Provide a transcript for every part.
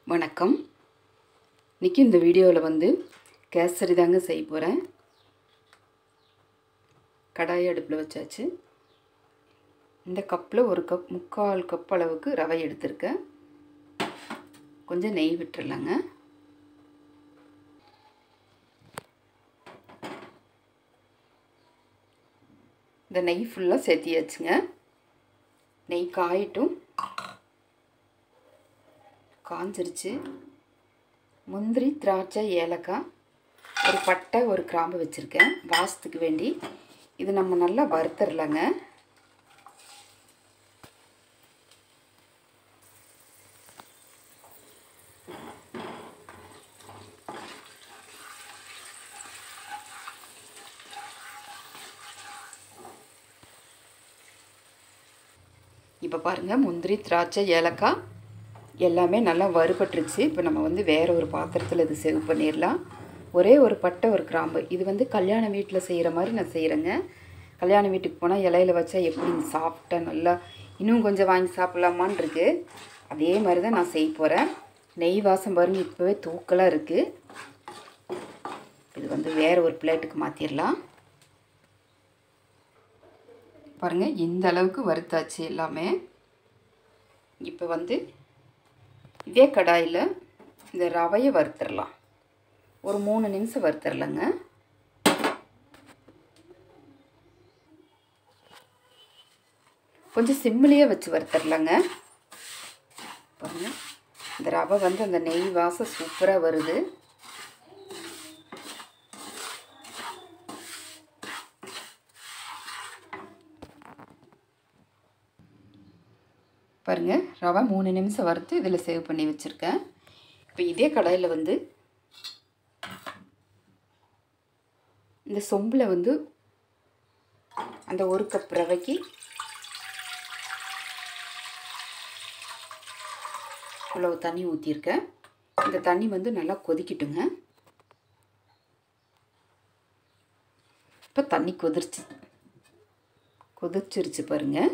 வணக்கம் இன்றைக்கி இந்த வீடியோவில் வந்து கேசரி தாங்க செய்ய போகிறேன் கடாய் அடுப்பில் வச்சாச்சு இந்த கப்பில் ஒரு கப் முக்கால் கப் அளவுக்கு ரவை எடுத்திருக்கேன் கொஞ்சம் நெய் விட்டுறலாங்க இந்த நெய் ஃபுல்லாக சேர்த்தியாச்சுங்க நெய் காயட்டும் காஞ்சிருச்சு முந்திரி திராட்சை ஏலக்காய் ஒரு பட்டை ஒரு கிராம்பு வச்சுருக்கேன் வாசத்துக்கு வேண்டி இது நம்ம நல்லா வறுத்தரலாங்க இப்போ பாருங்கள் முந்திரி திராட்சை ஏலக்காய் எல்லாமே நல்லா வறுபட்டுருச்சு இப்போ நம்ம வந்து வேறு ஒரு பாத்திரத்தில் இது சேவ் பண்ணிடலாம் ஒரே ஒரு பட்டை ஒரு கிராம்பு இது வந்து கல்யாண வீட்டில் செய்கிற மாதிரி நான் செய்கிறேங்க கல்யாண வீட்டுக்கு போனால் இலையில வச்சா எப்படி சாப்பிட்டா நல்லா இன்னும் கொஞ்சம் வாங்கி சாப்பிட்லாமான் இருக்குது அதே மாதிரி தான் நான் செய்ய போகிறேன் நெய் வாசம் பாருங்க இப்போவே தூக்கலாக இருக்குது இது வந்து வேறு ஒரு பிளேட்டுக்கு மாற்றிடலாம் பாருங்கள் இந்த அளவுக்கு வறுத்தாச்சு எல்லாமே இப்போ வந்து இதே கடாயில் இந்த ரவையை வறுத்துடலாம் ஒரு மூணு நிமிஷம் வறுத்துடலாங்க கொஞ்சம் சிம்மிலேயே வச்சு வறுத்துடலாங்க பாருங்க இந்த ரவை வந்து அந்த நெய் வாசம் சூப்பராக வருது பாருங்கள் ரவை மூணு நிமிஷம் வறுத்து இதில் சேவ் பண்ணி வச்சுருக்கேன் இப்போ இதே கடாயில் வந்து இந்த சொம்பில் வந்து அந்த ஒரு கப் ரவைக்கு இவ்வளவு தண்ணி ஊற்றிருக்கேன் இந்த தண்ணி வந்து நல்லா கொதிக்கட்டுங்க இப்போ தண்ணி கொதிர்ச்சு கொதிச்சிருச்சு பாருங்கள்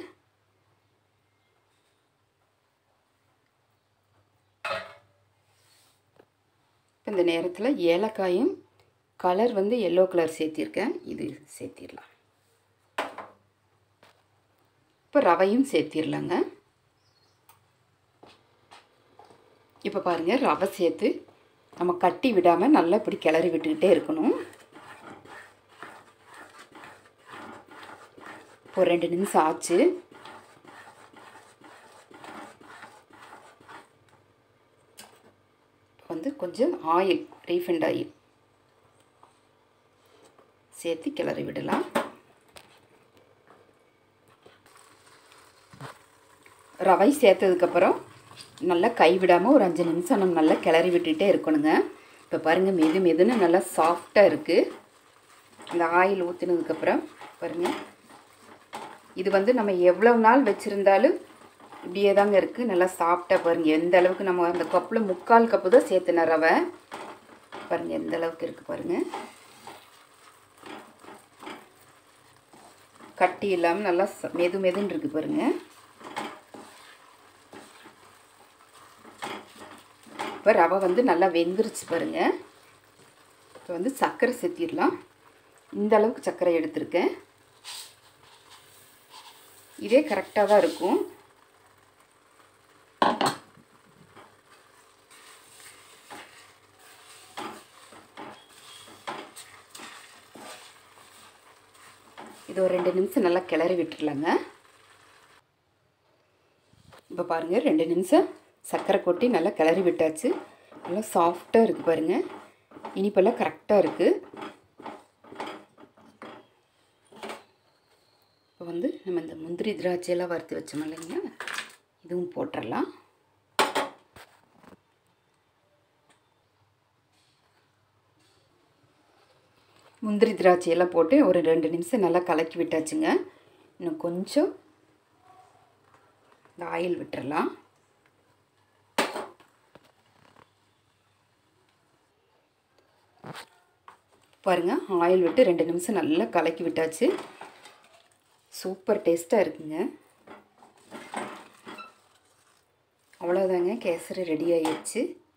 இப்போ இந்த நேரத்தில் ஏலக்காயும் கலர் வந்து எல்லோ கலர் சேர்த்திருக்கேன் இது சேர்த்திடலாம் இப்போ ரவையும் சேர்த்திடலாங்க இப்போ பாருங்கள் ரவை சேர்த்து நம்ம கட்டி விடாமல் நல்லா இப்படி கிளறி விட்டுக்கிட்டே இருக்கணும் இப்போ ரெண்டு நிமிஷம் ஆச்சு வந்து கொஞ்சம் ஆயில் ரீஃபைண்ட் ஆயில் சேர்த்து கிளறி விடலாம் ரவை சேர்த்ததுக்கப்புறம் நல்லா கை விடாமல் ஒரு அஞ்சு நிமிஷம் நம்ம நல்லா கிளறி விட்டுகிட்டே இருக்கணுங்க இப்போ பாருங்கள் மெது மெதுன்னு நல்லா சாஃப்டாக இருக்குது அந்த ஆயில் ஊற்றினதுக்கப்புறம் பாருங்கள் இது வந்து நம்ம எவ்வளோ நாள் வச்சுருந்தாலும் இப்படியே தாங்க இருக்குது நல்லா சாப்பிட்டா பாருங்கள் எந்த அளவுக்கு நம்ம அந்த கப்பில் முக்கால் கப்பு தான் சேர்த்துன ரவை பாருங்கள் எந்த அளவுக்கு இருக்குது பாருங்கள் கட்டி இல்லாமல் நல்லா மெது மெதுன்னு இருக்குது பாருங்கள் இப்போ ரவை வந்து நல்லா வெந்துருச்சு பாருங்கள் இப்போ வந்து சர்க்கரை சேர்த்திடலாம் இந்த அளவுக்கு சர்க்கரை எடுத்திருக்கேன் இதே கரெக்டாக தான் இருக்கும் இது ஒரு ரெண்டு நிமிஷம் நல்லா கிளறி விட்டுடலாங்க இப்போ பாருங்கள் ரெண்டு நிமிஷம் சர்க்கரை கொட்டி நல்லா கிளறி விட்டாச்சு நல்லா சாஃப்டாக இருக்குது பாருங்கள் இனிப்பெல்லாம் கரெக்டாக இருக்குது இப்போ வந்து நம்ம இந்த முந்திரி திராட்சையெல்லாம் வறுத்து வச்சோம் இல்லைங்க இதுவும் போட்டுடலாம் முந்திரி திராட்சையெல்லாம் போட்டு ஒரு ரெண்டு நிமிஷம் நல்லா கலக்கி விட்டாச்சுங்க இன்னும் கொஞ்சம் இந்த ஆயில் விட்டுறலாம் பாருங்கள் ஆயில் விட்டு ரெண்டு நிமிஷம் நல்லா கலக்கி விட்டாச்சு சூப்பர் டேஸ்ட்டாக இருக்குங்க அவ்வளோதாங்க கேசரி ரெடி ஆயிடுச்சு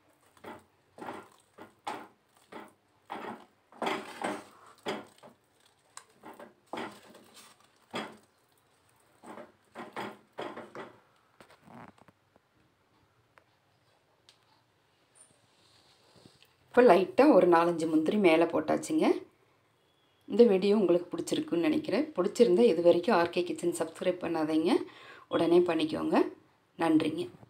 இப்போ லைட்டாக ஒரு நாலஞ்சு முந்திரி மேலே போட்டாச்சுங்க இந்த வீடியோ உங்களுக்கு பிடிச்சிருக்குன்னு நினைக்கிறேன் பிடிச்சிருந்தா இது வரைக்கும் ஆர்கே கிச்சன் சப்ஸ்கிரைப் பண்ணாதீங்க உடனே பண்ணிக்கோங்க நன்றிங்க